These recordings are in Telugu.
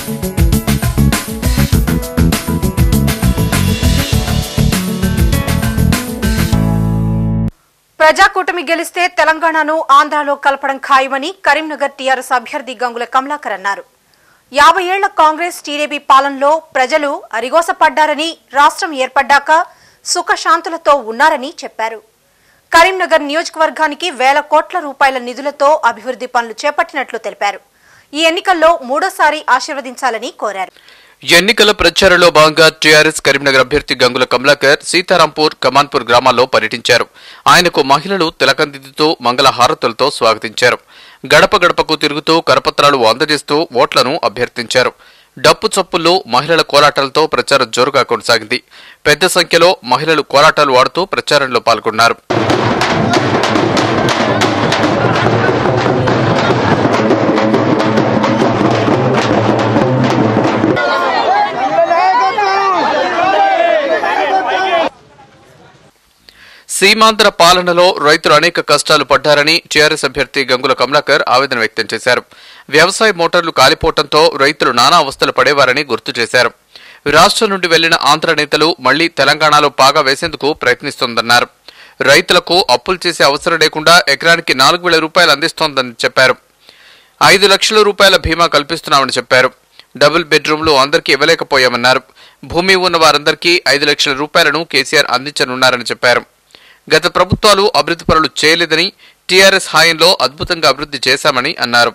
ప్రజాకూటమి గెలిస్తే తెలంగాణను ఆంధ్రాలో కలపడం ఖాయమని కరీంనగర్ టీఆర్ఎస్ అభ్యర్థి గంగుల కమలాకర్ అన్నారు యాభై ఏళ్ల కాంగ్రెస్ టీడీపీ పాలనలో ప్రజలు అరిగోసపడ్డారని రాష్ట్రం ఏర్పడ్డాక సుఖశాంతులతో ఉన్నారని చెప్పారు కరీంనగర్ నియోజకవర్గానికి వేల కోట్ల రూపాయల నిధులతో అభివృద్ధి పనులు చేపట్టినట్లు తెలిపారు ఈ ఎన్నికల్లో మూడోసారి ఆశీర్వదించాలని కోరారు ఎన్నికల ప్రచారంలో భాగంగా టీఆర్ఎస్ కరీంనగర్ అభ్యర్థి గంగుల కమలాకర్ సీతారాంపూర్ కమాన్పూర్ గ్రామాల్లో పర్యటించారు ఆయనకు మహిళలు తిలకందితో మంగళ హారతులతో స్వాగతించారు గడప గడపకు తిరుగుతూ కరపత్రాలు అందజేస్తూ ఓట్లను అభ్యర్థించారు డప్పు చప్పుల్లో మహిళల కోలాటాలతో ప్రచారం జోరుగా కొనసాగింది పెద్ద సంఖ్యలో మహిళలు కోలాటాలు వాడుతూ ప్రచారంలో పాల్గొన్నారు సీమాంధ్ర పాలనలో రైతులు అనేక కష్టాలు పడ్డారని టీఆర్ఎస్ అభ్యర్థి గంగుల కమలాకర్ ఆవేదన వ్యక్తం చేశారు వ్యవసాయ మోటార్లు కాలిపోవడంతో రైతులు నానా అవస్థలు పడేవారని గుర్తు చేశారు రాష్ట్రం నుండి వెళ్లిన ఆంధ్ర నేతలు మళ్లీ తెలంగాణలో పాగా వేసేందుకు ప్రయత్నిస్తోందన్నారు రైతులకు అప్పులు చేసే అవసరం లేకుండా ఎకరానికి నాలుగు వేల రూపాయలు అందిస్తోందని చెప్పారు ఐదు లక్షల రూపాయల బీమా కల్పిస్తున్నామని చెప్పారు డబుల్ బెడ్రూమ్లు అందరికీ ఇవ్వలేకపోయామన్నారు భూమి ఉన్న వారందరికీ ఐదు లక్షల రూపాయలను కేసీఆర్ అందించనున్నారని చెప్పారు గత ప్రభుత్వాలు అభివృద్ధి పనులు చేయలేదని టీఆర్ఎస్ హాయంలో అద్భుతంగా అభివృద్ధి చేశామని అన్నారు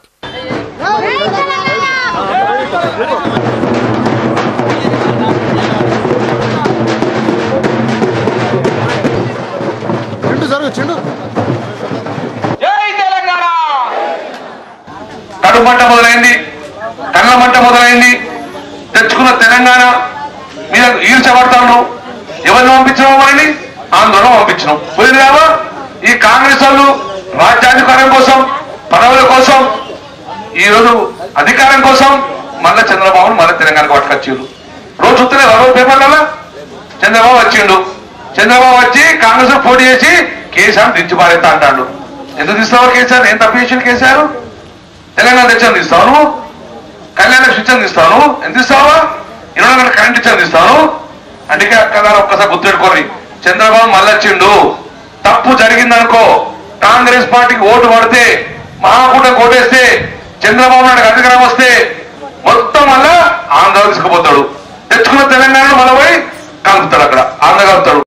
చిండు జరుగు చిండు జై తెలంగాణ కడుపు మంట మొదలైంది కళ్ళ మంట మొదలైంది తెచ్చుకున్న తెలంగాణ మీద ఈర్చబడతాను ఎవరిని పంపించినావు వారిని ఆందోళన పంపించినాం పోయింది కావా ఈ కాంగ్రెస్ వాళ్ళు రాజ్యాధికారం కోసం పదవుల కోసం ఈ రోజు అధికారం కోసం మళ్ళా చంద్రబాబును మళ్ళీ తెలంగాణకు పట్టుకొచ్చారు రోజు చూస్తలే రోజు పేపర్లలో చంద్రబాబు వచ్చిండు చంద్రబాబు వచ్చి కాంగ్రెస్ లో పోటీ చేసి కేసీఆర్ దించి పారేస్తా అంటాడు ఎందుకు తీస్తావా కేసీఆర్ ఏం తప్పు చేసిండు కేసీఆర్ తెలంగాణ తెచ్చాను తీస్తావు నువ్వు కళ్యాణ శిక్షణ తీస్తావు నువ్వు ఎంత ఇస్తావా ఇరవై గంటల కరెంట్ ఇచ్చాను తీస్తాను అందుకే అక్కడ ఒక్కసారి గుర్తుపెట్టుకోండి చంద్రబాబు మళ్ళీ వచ్చిండు తప్పు జరిగిందనుకో కాంగ్రెస్ పార్టీకి ఓటు పడితే మహాకూట కోటేస్తే చంద్రబాబు నాయుడు అధికారం వస్తే మొత్తం మళ్ళా ఆంధ్ర తీసుకుపోతాడు తెచ్చుకున్న తెలంగాణలో మళ్ళీ పోయి కలుపుతాడు అక్కడ ఆంధ్ర కలుపుతాడు